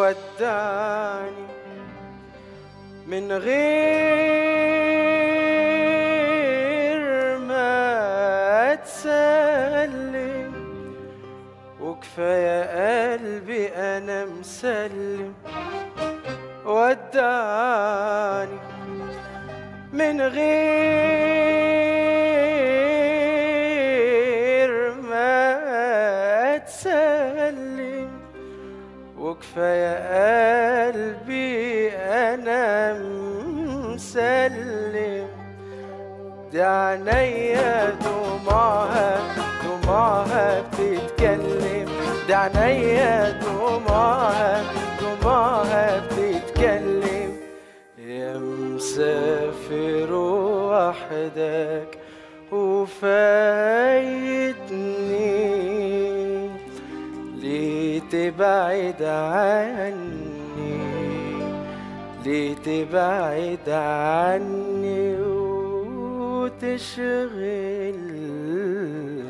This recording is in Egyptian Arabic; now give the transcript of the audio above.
ودعني من غير ما تسلم وكفاية قلبي أنا مسلم ودعني من غير ما تسلم وكفاية قلبي أنا مسلم دي عينيا دموعها دموعها بتتكلم دي عينيا دموعها دموعها بتتكلم يا مسافر وحدك وفايتني ليه تبعد عني ليه تبعد عني وتشغل